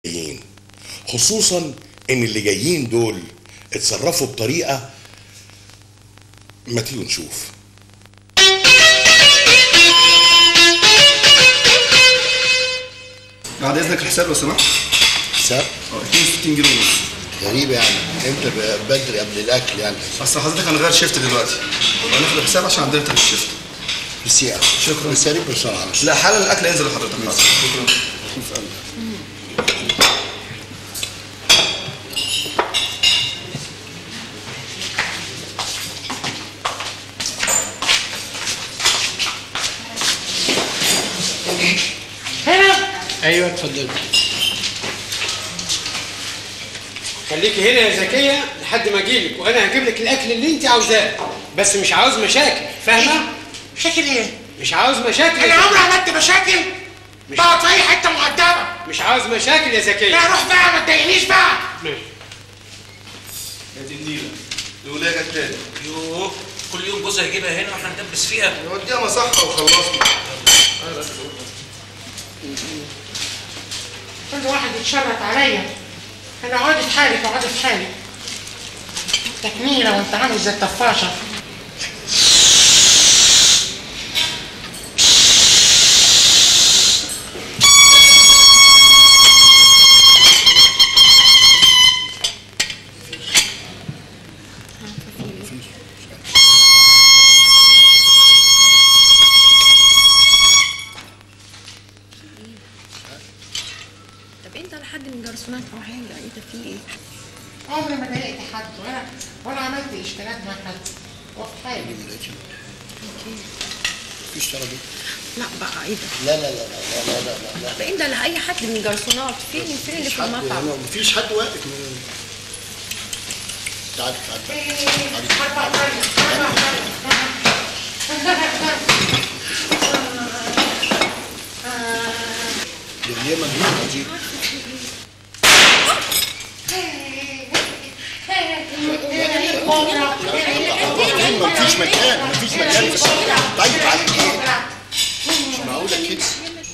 جايين خصوصا ان اللي جايين دول اتصرفوا بطريقه ما تيجوا نشوف بعد اذنك الحساب لو سمحت حساب اه 62 جنيه ونص غريبة يعني امتى ب- بدري قبل الاكل يعني اصل حضرتك هنغير شيفت دلوقتي وهناخد الحساب عشان عندنا تاني الشيفت بس يا شكراً. بس يا ريت بسرعة بس لا حالا الاكل ينزل لحضرتك شكرا ايوه اتفضل خليكي هنا يا زكيه لحد ما اجيلك وانا هجيب لك الاكل اللي انت عاوزاه بس مش عاوز مشاكل فاهمه مشاكل ايه؟ مش عاوز مشاكل يا انا عمري زكية. عملت مشاكل؟ بقعد في اي حته مؤدبه مش عاوز مشاكل يا زكيه لا روح بقى ما تضايقنيش بقى ماشي. يا دي النيله الولايه جت تاني يوه كل يوم جوزها يجيبها هنا واحنا ندبس فيها نوديها مصحه وخلصنا كل واحد يتشرط عليا انا اقعدي في حالك اقعدي في حالك تكميله وانت عامل زي الطفاشه طب انت ولا حد من جرسونات او حاجه انت في ايه؟ عمري ما ضايقت حد ولا ولا عملت اشتراك مع حد وفي حالي مفيش ترابيزة لا بقى ايه ده؟ لا لا لا لا لا لا لا لا طب انت لا اي حد من جرسونات فين فين اللي مفيش في حد المطعم؟ هنا مفيش حد واقف من تعال تعال ليه مجنون دي مفيش مكان مفيش مكان طيب على ايه مش معقولة كده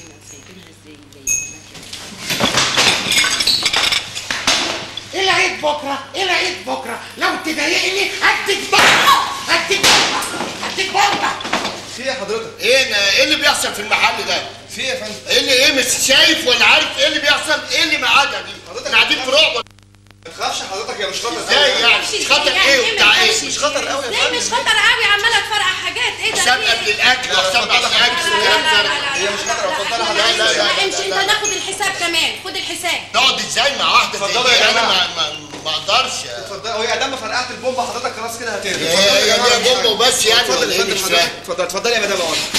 ايه العيد بكره؟ ايه العيد بكره؟ لو تضايقني هديك بكره هديك بكره هديك بكره في ايه يا حضرتك ايه أنا- ايه اللي بيحصل في المحل ده؟ في ايه يا فندم ايه اللي ايه مش شايف ولا عارف ايه اللي بيحصل؟ ايه اللي معانا دي؟ حضرتك احنا قاعدين في رعب ولا ما تخافش حضرتك يا مش خطر ازاي يعني؟ مش خطر ايه وبتاع ايه؟ مش خطر قوي يا ليه فندم مش خطر قوي عماله تفرقع حاجات ايه ده؟ حساب في قبل ايه؟ الاكل وحساب بعد الاكل والكلام ده هي مش خطر اتفضلي لا حضرتك لا، لا، لا، امشي انت لا. ناخد الحساب كمان خد الحساب تقعد ازاي مع واحده زي اتفضلوا يا دي؟ انا جماعة. ما ما ما اقدرش اتفضل هو يا ادام فرقعت البومبه حضرتك خلاص كده هتهدى هي- اتفضلي هي- يا جماعة، هي مفيش بومبة حاجة. وبس يعني اتفضل ولا يا ايه؟ فندم مش حضرتك فاهم. اتفضل اتفضلي يا مدام اقعدي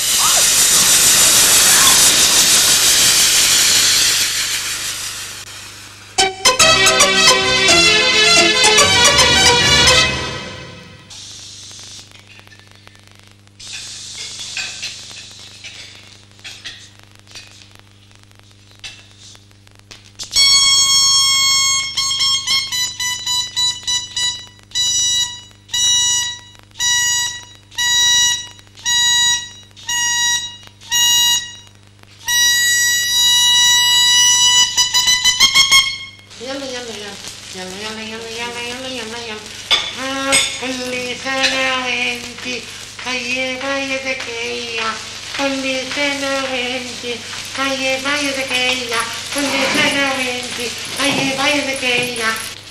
يلا يلا يلا يلا يلا يلا يلا يلا يلا ها كل سنة وانتي طيبة يا زكية كل سنة وانتي طيبة يا زكية كل سنة وانتي طيبة يا زكية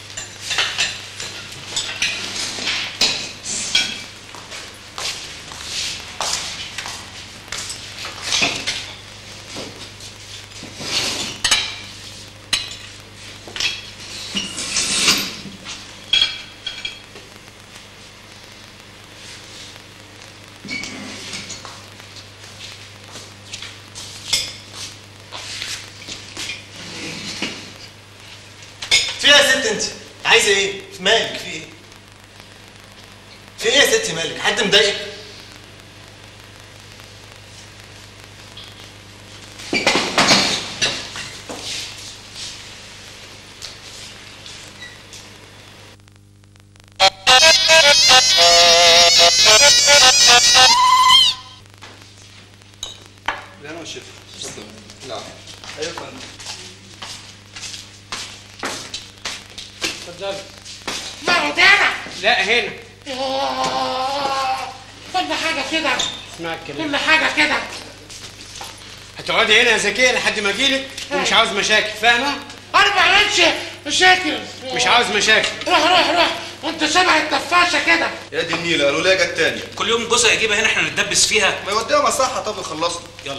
في ايه يا ست انت؟ عايزه ايه؟ في مالك في ايه؟ في ايه يا ستي مالك؟ حد مضايقك؟ لا انا والشيف اتفضل لا ايوه يا فندم اتفضلي نقعد هنا لا هنا يوه. كل حاجة كده اسمعي الكلام كل حاجة كده هتقعدي هنا يا زكيه لحد ما اجيلك ومش عاوز مشاكل فاهمه أنا ما بعملش مشاكل مش عاوز مشاكل روح روح روح وأنت شبه التفاشة كده يا دي النيله قالوا لي جت تاني كل يوم جوزها يجيبها هنا احنا نتدبس فيها ما يوديها مصحه طب يخلصنا يلا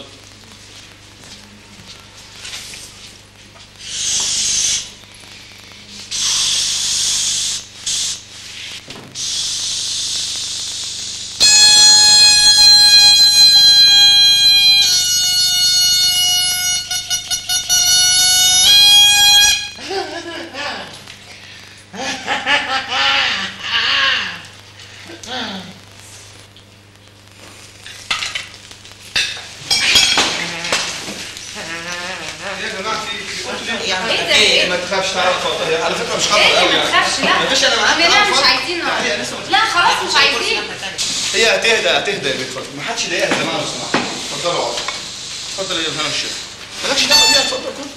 يا جماعه في ايه ده ايه؟ ما تخافش تعالى اتفضل على فكره مش خطر ايه قوي ما يعني تخافش لا مفيش انا معاك لا تعالى مش اتفضل. عايزين نقعد. تعالي، لسه ما لا خلاص مش عايزين هي هتهدى هتهدى يا بنت اتفضل ما حدش يضايقها يا جماعه لو سمحت اتفضلوا اقعدوا اتفضل يا هنا الشيخ مالكش دعوه بيها اتفضل كل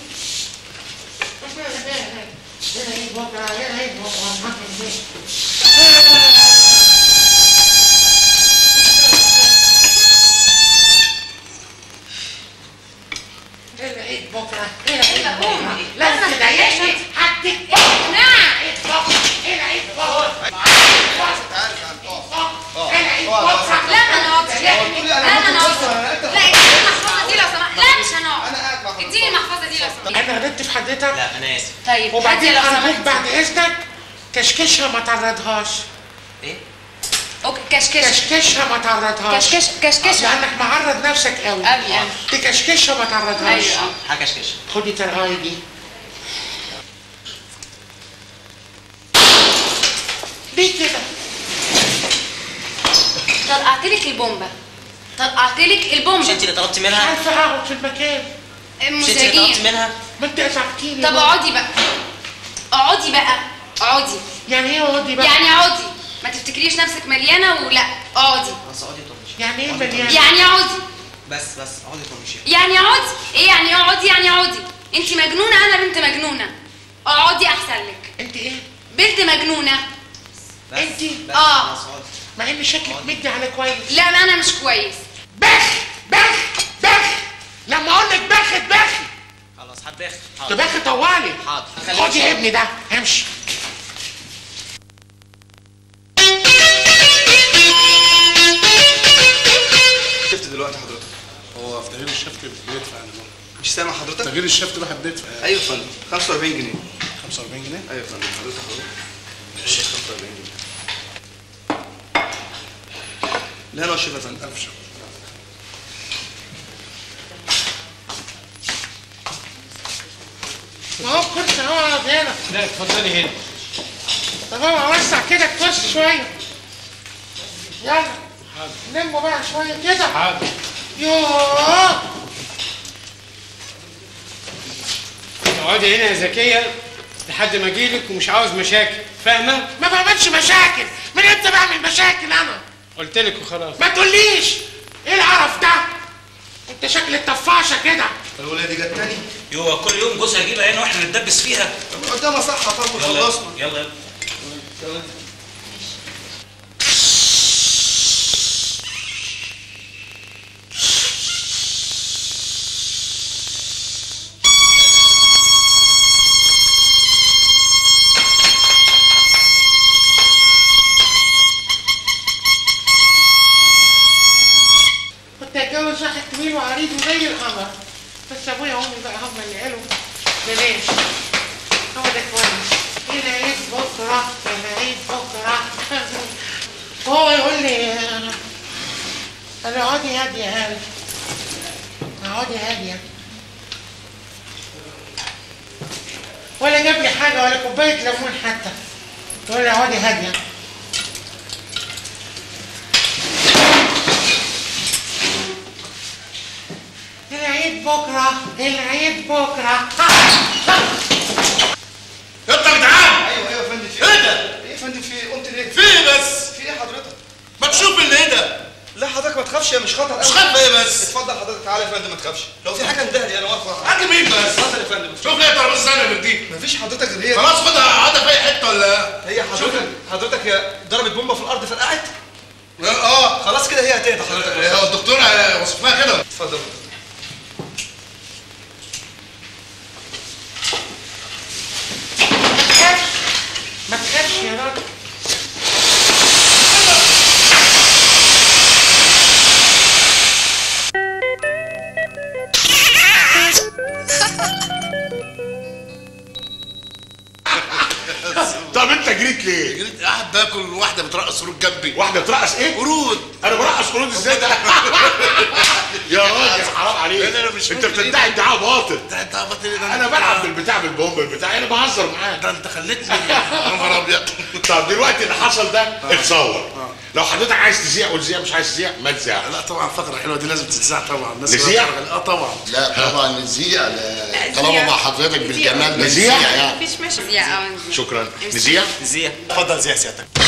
هنا عيد بكرة هنا عيد بكرة هنا عيد بكرة هنا عيد لا، بكرة قومي. لو أنا تضايقني هديك نعم عيد بكرة هنا عيد بكرة تعالى تعالى هنا عيد اقعد. بكرة لا ما نقعدش لا قلت لي أنا لا ما ممكن نقعدش أسمع، أنت لا اديني المحفظه دي لو سمحت لا مش هنقعد انا قاعد مع اديني المحفظه دي لو سمحت أنا غلطت في حضرتك لا انا اسف طيب وبعدين هاتي لو أرجوك سمحت بعد إذنك كشكشها ما تعرضهاش ايه اوكي كشكش كشكشها ما تعرضهاش كشكش كشكش لأنك معرض نفسك قوي قوي قوي تكشكشها ما تعرضهاش ايوه حكشكش خدي ترهاي دي ليه كده؟ طلقعت لك البومبه طلقعت لك مش البومبه انت اللي طلبت مش منها عارفة أقعد في المكان مش انت اللي طلبت مزعجين منها ما أنت أزعجتيني طب بقى. اقعدي بقى اقعدي بقى اقعدي يعني إيه اقعدي بقى؟ يعني اقعدي ما تفتكريش نفسك مليانه ولا اقعدي بس اقعدي طنشي يعني إيه مليان؟ يعني اقعدي بس بس اقعدي طنشي يعني اقعدي ايه يعني اقعدي يعني اقعدي انت مجنونه انا بنت مجنونه اقعدي احسن لك أنت إيه؟ بنت مجنونه أنت اه مع إن شكلك مدي على كويس لا ما انا مش كويس بخ بخ بخ لما أقول لك بخ بخ خلاص هتبخ حاضر تبخ طوالي حاضر خد يا ابني ده امشي شفت دلوقتي حضرتك هو في تغيير الشفت بندفع يعني مش سامع حضرتك تغيير الشفت الواحد بيدفع يعني ايوه يا فندم 45 جنيه 45 جنيه ايوه يا فندم حضرتك حضرتك ماشي 45 جنيه لا انا والشيف يا فندم ألف شكر ما هو الكرسي اهو اقعد هنا لا اتفضلي هنا طب هو وسع كده الكرسي شويه يلا لموا بقى شويه كده حاضر يوه اقعدي هنا يا زكيه لحد ما اجيلك ومش عاوز مشاكل فاهمه ما بعملش مشاكل من امتى بعمل مشاكل انا قلت لك وخلاص ما تقوليش ايه القرف ده انت شكل الطفاشه كده الولايه دي جت تاني يو كل يوم جوزها يجيبها هنا واحنا نتدبس فيها طب قدامها صحه طب يلا وخلصنا يلا يلا كنت اتجوز واحد طويل وعريض وزي القمر بس ابويا وامي بقى هم اللي قالوا بلاش هو ده كويس العيد بكره العيد بكره وهو يقول لي انا اقعدي هاديه يا هاني اقعدي هاديه ولا جاب لي حاجه ولا كوبايه ليمون حتى يقول لي اقعدي هاديه العيد بكره العيد بكره يا جدعان ايوه ايوه يا فندم في ايه ده؟ ايه يا فندم في إيه؟ قمت ليه؟ في ايه بس؟ في ايه حضرتك؟ ما تشوف اللي ايه ده؟ لا حضرتك ما تخافش يا مش خطر مش أوي. خايف ايه بس؟ اتفضل حضرتك تعالى يا فندم ما تخافش لو في حاجه انتهى لي انا واقف حاجة مين بس؟ اتفضل يا فندم شوف لي ترابيزه ثانيه من دي مفيش حضرتك غير هي خلاص خدها قعدها في اي حته ولا حضرتك حضرتك هي ضربت بومبه في الارض فرقعت اه خلاص كده هي هتهدى حضرتك اه الدكتور وصفناها كده اتفضل ما تخافش يا راجل طب انت جريت ليه؟ جريت قاعد باكل واحده بترقص قرود جنبي واحده بترقص ايه؟ قرود انا برقص قرود ازاي ده؟ يا راجل حرام عليك لا، لا، مش انت ممكن. بتدعي ادعاء باطل ده انت عبط ايه ده انا بلعب بالبتاع بالبومب بتاعي انا بهزر معاك ده انت خليتني يا نهار ابيض طب دلوقتي اللي حصل ده اتصور لو حضرتك عايز تذيع وتذيع مش عايز تذيع ما تذيعش لا طبعا فقره حلوه دي لازم تتذاع طبعا الناس نذيع؟ كلها بتتفرج عليها. اه طبعا لا طبعا نذيع لا طالما نذيع. مع حضرتك بالجمال نذيع؟ يعني مفيش مشكله يا أوي. شكرا نذيع اتفضل زي سيادتك